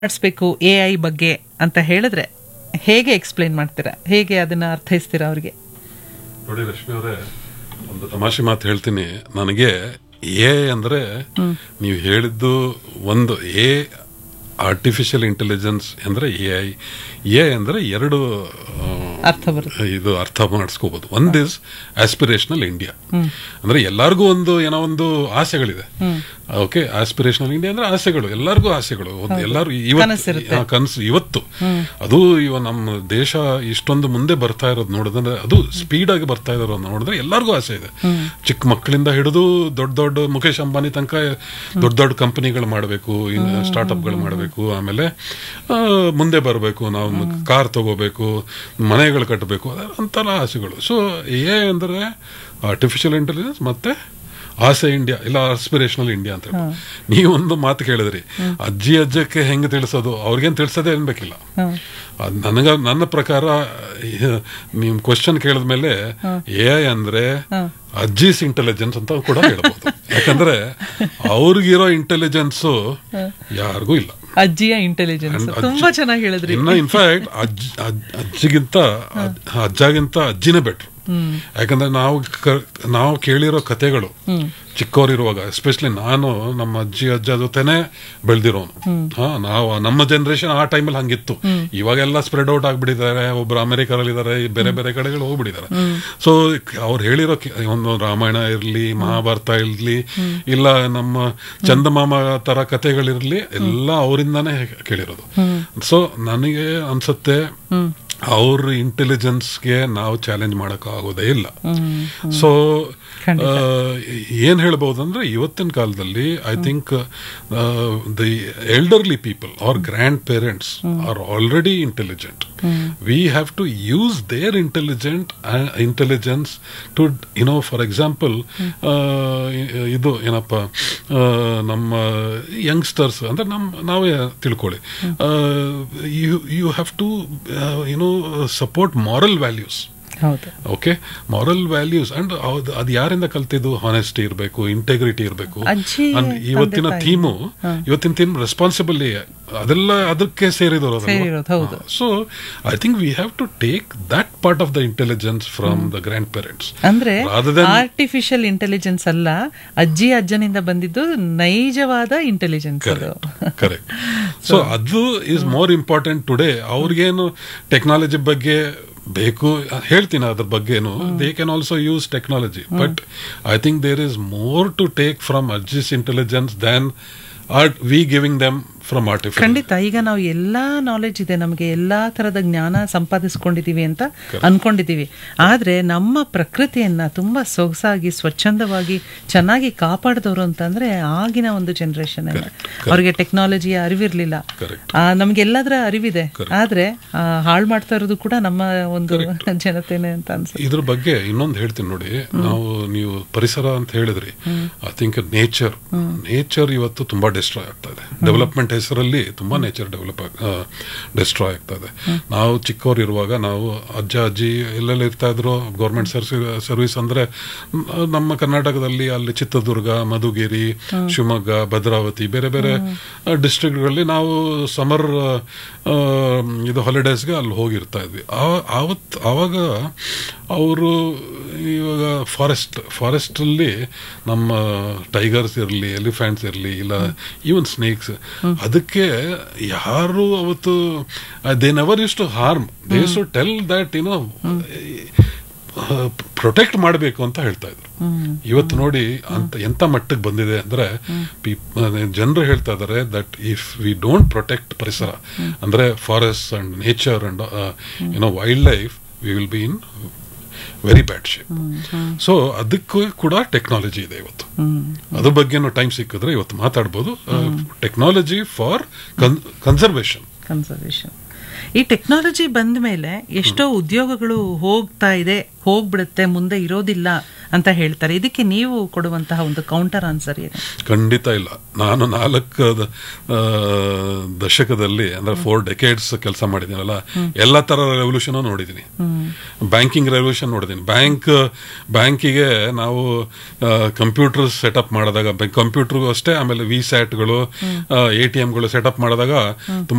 ಮಾಡಿಸ್ಬೇಕು A I ಬಗ್ಗೆ ಅಂತ ಹೇಳಿದ್ರೆ ಹೇಗೆ ಎಕ್ಸ್ಪ್ಲೈನ್ ಮಾಡ್ತೀರಾ ಹೇಗೆ ಅದನ್ನ ಅರ್ಥೈಸ್ತೀರಾ ಅವ್ರಿಗೆ ನೋಡಿ ರಶ್ಮಿ ಅವರೇ ಒಂದು ತಮಾಷೆ ಮಾತು ಹೇಳ್ತೀನಿ ನನಗೆ ಎ ಅಂದ್ರೆ ನೀವು ಹೇಳಿದ್ದು ಒಂದು ಎ ಆರ್ಟಿಫಿಷಿಯಲ್ ಇಂಟೆಲಿಜೆನ್ಸ್ ಅಂದ್ರೆ ಎ ಐ ಎ ಅಂದ್ರೆ ಎರಡು ಆ, ಅರ್ಥ ಬರುತ್ತೆ ಇದು ಅರ್ಥ ಮಾಡಿಸ್ಕೋಬಹುದು ಒಂದ್ ಇಸ್ ಆಸ್ಪಿರೇಷನಲ್ ಇಂಡಿಯಾ ಅಂದ್ರೆ ಎಲ್ಲರಿಗೂ ಒಂದು ಏನೋ ಒಂದು ಆಸೆಗಳಿದೆ ಓಕೆ ಆಸ್ಪಿರೇಷನಲ್ ಇಂಡಿಯಾ ಅಂದ್ರೆ ಆಸೆಗಳು ಎಲ್ಲರಿಗೂ ಆಸೆಗಳು ಒಂದು ಎಲ್ಲರೂ ಕನಸಿರುತ್ತೆ. ಇವತ್ತು ಆ, ಕನಸು ಇವತ್ತು ಅದು ಇವ ನಮ್ಮ ದೇಶ ಇಷ್ಟೊಂದು ಮುಂದೆ ಬರ್ತಾ ಇರೋದು ನೋಡಿದ್ರೆ ಅದು ಸ್ಪೀಡ್ ಆಗಿ ಬರ್ತಾ ಇರೋದು ನೋಡಿದ್ರೆ ಎಲ್ಲರಿಗೂ ಆಸೆ ಇದೆ ಚಿಕ್ಕ ಮಕ್ಕಳಿಂದ ಹಿಡಿದು ದೊಡ್ಡ ದೊಡ್ಡ ಮುಖೇಶ್ ಅಂಬಾನಿ ತನಕ ದೊಡ್ಡ ದೊಡ್ಡ ಕಂಪನಿಗಳು ಮಾಡಬೇಕು ಸ್ಟಾರ್ಟ್ಅಪ್ಗಳು ಮಾಡಬೇಕು ಆಮೇಲೆ ಆ, ಮುಂದೆ ಬರಬೇಕು ನಾವು ಕಾರ್ ತಗೋಬೇಕು ಮನೆಗಳು ಕಟ್ಟಬೇಕು ಅಂತರ ಆಸೆಗಳು ಸೊ ಎ ಅಂದ್ರೆ ಆರ್ಟಿಫಿಷಿಯಲ್ ಇಂಟೆಲಿಜೆನ್ಸ್ ಮತ್ತೆ ಆಸೆ ಇಂಡಿಯಾ ಇಲ್ಲ ಆಸ್ಪಿರೇಷನಲ್ ಇಂಡಿಯಾ ಅಂತ ಹೇಳ್ಬೋದು ನೀವೊಂದು ಮಾತು ಕೇಳಿದ್ರಿ ಅಜ್ಜಿ ಅಜ್ಜಕ್ಕೆ ಹೆಂಗೆ ತಿಳಿಸೋದು ಅವ್ರಿಗೇನು ತಿಳಿಸೋದೇ ಅನ್ಬೇಕಿಲ್ಲ ಅದ್ ನನಗ ನನ್ನ ಪ್ರಕಾರ ನೀವು ಕ್ವಶನ್ ಕೇಳಿದ್ಮೇಲೆ ಎ ಐ ಅಂದ್ರೆ ಅಜ್ಜಿಸ್ ಇಂಟೆಲಿಜೆನ್ಸ್ ಅಂತ ಕೂಡ ಹೇಳ್ಬೋದು ಯಾಕಂದ್ರೆ ಅವ್ರಿಗಿರೋ ಇಂಟೆಲಿಜೆನ್ಸ್ ಯಾರಿಗೂ ಇಲ್ಲ ಅಜ್ಜಿಯ ಇಂಟೆಲಿಜೆನ್ಸ್ And ಅಜ್ಜಿ- ತುಂಬಾ ಚೆನ್ನಾಗಿ ಹೇಳಿದ್ರಿ ಇನ್ನ ಇನ್ಫ್ಯಾಕ್ಟ್ ಅಜ್ಜ ಅಜ್- ಅಜ್ಜಿಗಿಂತ ಅದ್- ಅಜ್ಜಗಿಂತ ಅಜ್ಜಿನೇ ಬೆಟ್ರು ಯಾಕಂದ್ರೆ ನಾವು ಕ- ನಾವು ಕೇಳಿರೋ ಕತೆಗಳು ಚಿಕ್ಕವರಿರುವಾಗ ಎಸ್ಪೆಷಲಿ ನಾನು ನಮ್ಮ ಅಜ್ಜಿ ಅಜ್ಜ ಜೊತೆನೆ ಬೆಳೆದಿರೋನು ಹಾ ನಾವು ನಮ್ಮ ಜನರೇಷನ್ ಆ ಟೈಮಲ್ಲಿ ಹಂಗಿತ್ತು ಇವಾಗೆಲ್ಲ ಸ್ಪ್ರೆಡ್ ಔಟ್ ಆಗ್ಬಿಟ್ಟಿದ್ದಾರೆ ಒಬ್ರು ಅಮೆರಿಕದಲ್ಲಿ ಇದಾರೆ ಬೇರೆ ಬೇರೆ ಕಡೆಗಳು ಹೋಗ್ಬಿಟ್ಟಿದ್ದಾರೆ ಸೊ ಅವ್ರು ಹೇಳಿರೋ ಕೆ- ಒಂದು ರಾಮಾಯಣ ಇರ್ಲಿ ಮಹಾಭಾರತ ಇರ್ಲಿ ಇಲ್ಲ ನಮ್ಮ ಚಂದಮಾಮ ತರ ಕತೆಗಳಿರ್ಲಿ ಎಲ್ಲ ಅವರಿಂದಾನೇ ಕೇಳಿರೋದು ಸೊ ನನಗೆ ಅನ್ಸುತ್ತೆ ಅವ್ರ ಇಂಟೆಲಿಜೆನ್ಸ್ಗೆ ನಾವು ಚಾಲೆಂಜ್ ಮಾಡಕ್ ಆಗೋದೇ ಇಲ್ಲ ಸೊ ಏನ್ ಹೇಳ್ಬಹುದು ಅಂದ್ರೆ ಇವತ್ತಿನ ಕಾಲದಲ್ಲಿ I think the elderly people are grandparents are already intelligent we have to use their intelligent intelligence to you know for example ಇದು ಏನಪ್ಪ ಆ, ನಮ್ಮ ಯಂಗ್ಸ್ಟರ್ಸ್ ಅಂದ್ರೆ ನಮ್ಮ ನಾವೇ ತಿಳ್ಕೊಳ್ಳಿ you you have to you know support moral values ಹೌದು okay moral values and ಅದು ಯಾರಿಂದ ಕಲ್ತಿದ್ದು ಹಾನೆಸ್ಟಿ ಇರಬೇಕು ಇಂಟೆಗ್ರಿಟಿ ಇರಬೇಕು ಅಜ್ಜಿ, ಇವತ್ತಿನ ತಂದೆ ತಾಯಿ. ಥೀಮು ಇವತ್ತಿನ ಥೀಮ್ ರೆಸ್ಪಾನ್ಸಿಬಲ್ ಅದೆಲ್ಲ ಅದಕ್ಕೆ ಸೇರಿದವರು ಸೇರಿರೋದು, ಹೌದು. So I think we have to take that part of the intelligence from the grandparents ಅಂದ್ರೆ Rather than- ಆರ್ಟಿಫಿಷಿಯಲ್ ಇಂಟೆಲಿಜೆನ್ಸ್ ಅಲ್ಲ ಅಜ್ಜಿ ಅಜ್ಜನಿಂದ ಬಂದಿದ್ದು ನೈಜವಾದ ಇಂಟೆಲಿಜೆನ್ಸ್ ಅದು ಕರೆಕ್ಟ್ ಸೊ ಅದು ಈಸ್ ಮೋರ್ ಇಂಪಾರ್ಟೆಂಟ್ ಟುಡೇ ಅವ್ರಿಗೇನು ಟೆಕ್ನಾಲಜಿ ಬಗ್ಗೆ ಬೇಕು ಹೇಳ್ತೀನಿ ಅದ್ರ ಬಗ್ಗೆನು they can also use technology but I think there is more to take from ours intelligence than are we giving them from artificial ಖಂಡಿತ ಈಗ ನಾವು ಎಲ್ಲಾ ನಾಲೆಜ್ ಇದೆ ನಮಗೆ ಎಲ್ಲಾ ತರದ ಜ್ಞಾನ ಸಂಪಾದಿಸ್ಕೊಂಡಿದೀವಿ ಅಂತ ಅನ್ಕೊಂಡಿದೀವಿ ಆದ್ರೆ ನಮ್ಮ ಪ್ರಕೃತಿಯನ್ನ ತುಂಬಾ ಸೊಗಸಾಗಿ ಸ್ವಚ್ಛಂದವಾಗಿ ಚೆನ್ನಾಗಿ ಕಾಪಾಡಿದವರು ಅಂತಂದ್ರೆ ಆಗಿನ ಒಂದು ಜನರೇಷನ್ ಅವ್ರಿಗೆ ಟೆಕ್ನಾಲಜಿಯ ಅರಿವಿರ್ಲಿಲ್ಲ Correct. ಆ, ನಮ್ಗೆಲ್ಲದರ ಅರಿವಿದೆ ಆದ್ರೆ ಆ, ಹಾಳು ಮಾಡ್ತಾ ಇರೋದು ಕೂಡ ನಮ್ಮ ಒಂದು ಜನತೆನೆ ಅಂತ ಅನ್ಸುತ್ತೆ ಇದ್ರ ಬಗ್ಗೆ ಇನ್ನೊಂದು ಹೇಳ್ತೀನಿ ನೋಡಿ ನಾವು ನೀವು ಪರಿಸರ ಅಂತ ಹೇಳಿದ್ರಿ ಐ ಥಿಂಕ್ ನೇಚರ್ ನೇಚರ್ ಇವತ್ತು ತುಂಬಾ ಡಿಸ್ಟ್ರಾಯ್ ಆಗ್ತಾ ಇದೆ ಡೆವಲಪ್ಮೆಂಟ್ ಹೆಸರಲ್ಲಿ ತುಂಬಾ ನೇಚರ್ ಡೆವಲಪ್ ಡಿಸ್ಟ್ರಾಯ್ ಆಗ್ತಾ ಇದೆ ನಾವು ಚಿಕ್ಕವ್ರು ಇರುವಾಗ ನಾವು ಅಜ್ಜ ಅಜ್ಜಿ ಎಲ್ಲೆಲ್ಲ ಇರ್ತಾ ಇದ್ರು ಗೌರ್ಮೆಂಟ್ ಸರ್ವಿಸ್ ಅಂದ್ರೆ ಮ್, ನಮ್ಮ ಕರ್ನಾಟಕದಲ್ಲಿ ಅಲ್ಲಿ ಚಿತ್ರದುರ್ಗ ಮಧುಗಿರಿ ಶಿವಮೊಗ್ಗ ಭದ್ರಾವತಿ ಬೇರೆ ಬೇರೆ ಡಿಸ್ಟ್ರಿಕ್ಟ್ಗಳಲ್ಲಿ ನಾವು ಸಮರ್ ಇದು ಹಾಲಿಡೇಸ್ಗೆ ಅಲ್ಲಿ ಹೋಗಿರ್ತಾ ಇದ್ವಿ ಆ- ಆವತ್ ಆವಾಗ ಅವರು ಇವಾಗ ಫಾರೆಸ್ಟ್ ಫಾರೆಸ್ಟಲ್ಲಿ ನಮ್ಮ ಟೈಗರ್ಸ್ ಇರಲಿ ಎಲಿಫೆಂಟ್ಸ್ ಇರಲಿ ಇಲ್ಲ ಈವನ್ ಸ್ನೇಕ್ಸ್ ಅದಕ್ಕೆ ಯಾರು ಅವತ್ತು they never use to harm they to tell that you know protect ಮಾಡಬೇಕು ಅಂತ ಹೇಳ್ತಾ ಇದ್ರು ಇವತ್ತು ನೋಡಿ ಅಂತ ಎಂತ ಮಟ್ಟಕ್ಕೆ ಬಂದಿದೆ ಅಂದ್ರೆ ಜನರು ಹೇಳ್ತಾ ಇದಾರೆ that if we don't protect ಪರಿಸರ ಅಂದ್ರೆ forest and nature and you know wildlife we will be in very bad shape so ಅದಕ್ಕೂ ಕೂಡ ಟೆಕ್ನಾಲಜಿ ಇದೆ ಇವತ್ತು ಅದ್ರ ಬಗ್ಗೆನೂ ಟೈಮ್ ಸಿಕ್ಕಿದ್ರೆ ಇವತ್ತು ಮಾತಾಡ್ಬೋದು ಟೆಕ್ನಾಲಜಿ ಫಾರ್ ಕನ್ಸರ್ವೇಷನ್ ಕನ್ಸರ್ವೇಷನ್ ಈ ಟೆಕ್ನಾಲಜಿ ಬಂದ ಮೇಲೆ ಎಷ್ಟೋ ಉದ್ಯೋಗಗಳು ಹೋಗ್ತಾ ಇದೆ ಹೋಗ್ಬಿಡುತ್ತೆ ಮುಂದೆ ಇರೋದಿಲ್ಲ ಅಂತ ಹೇಳ್ತಾರೆ ಇದಕ್ಕೆ ನೀವು ಕೊಡುವಂತಹ ಒಂದು ಕೌಂಟರ್ ಆನ್ಸರ್ ಏನು ಖಂಡಿತ ಇಲ್ಲ ನಾನು ನಾಲ್ಕು ದ- ಆ, ದಶಕದಲ್ಲಿ ಅಂದ್ರೆ ಫೋರ್ ಡೆಕೇಡ್ಸ್ ಕೆಲಸ ಮಾಡಿದ್ದೀನಲ್ಲ ಎಲ್ಲ ತರ ರೆವಲ್ಯೂಷನ್ ನೋಡಿದ್ದೀನಿ ಬ್ಯಾಂಕಿಂಗ್ ರೆವಲ್ಯೂಷನ್ ನೋಡಿದ್ದೀನಿ ಬ್ಯಾಂಕ್ ಬ್ಯಾಂಕಿಗೆ ನಾವು ಕಂಪ್ಯೂಟರ್ ಸೆಟಪ್ ಮಾಡಿದಾಗ ಕಂಪ್ಯೂಟರ್ಗೂ ಅಷ್ಟೇ ಆಮೇಲೆ ವಿ ಸ್ಯಾಟ್ಗಳು ಎ ಟಿ ಎಂಗಳು ಸೆಟಪ್ ಮಾಡಿದಾಗ ತುಂಬಾ